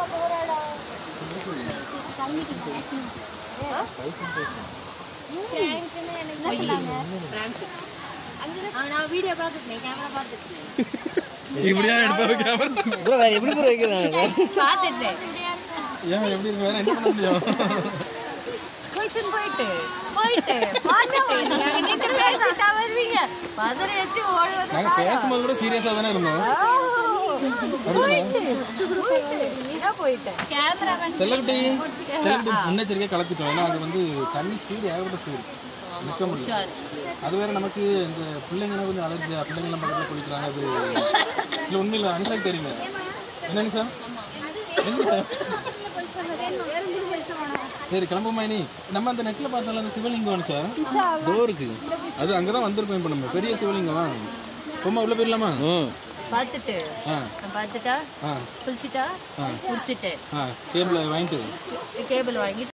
நான் வீடியோ பார்த்துட்டேன் கேமரா பார்த்துட்டேன் இப்படியா எடுப்பாரு கேமரா ப்ரோ வேற எப்படி ப்ரோ வைக்கிறாங்க பார்த்துட்டேன் ஏன் எப்படி இருக்கு வேற என்ன பண்ண முடியும் ஃபங்க்ஷன் போயிட்டு போயிட்டு பார்த்துட்டு நாங்க நின்று பேசிட்டா வருவீங்க பதறி வச்சு ஓடி வந்து நாங்க பேசும்போது கூட சீரியஸா தானே இருந்தோம் போயிட்டு போயிட்டு நீங்க போயிட்டு கேமரா செல்லக்குட்டி செல்லக்குட்டி முன்னெச்சரிக்கையா கலத்திட்டோம் ஏன்னா அது வந்து தண்ணி ஸ்பீடு ஏகப்பட்ட ஸ்பீடு நிற்க முடியல அது வேற நமக்கு இந்த பிள்ளைங்க கொஞ்சம் அலர்ஜி பிள்ளைங்களாம் பக்கத்தில் குளிக்கிறாங்க அது இல்லை உண்மையில் அனிஷாக்கு தெரியுமே என்ன அனிஷா என்ன? சரி கிளம்புமா இனி நம்ம அந்த நெட்ல பார்த்தால அந்த சிவலிங்கம் அனிஷா தோ இருக்கு அது அங்கதான் வந்திருக்கோம் இப்போ நம்ம பெரிய சிவலிங்கம் போமா உள்ள போயிடலாமா ம் பார்த்துட்டு ஆ நான் பார்த்துட்டா ஆ குளிச்சுட்டா ஆ குடிச்சிட்டு ஆ டேபிள் வாங்கிட்டு கேபிள் வாங்கி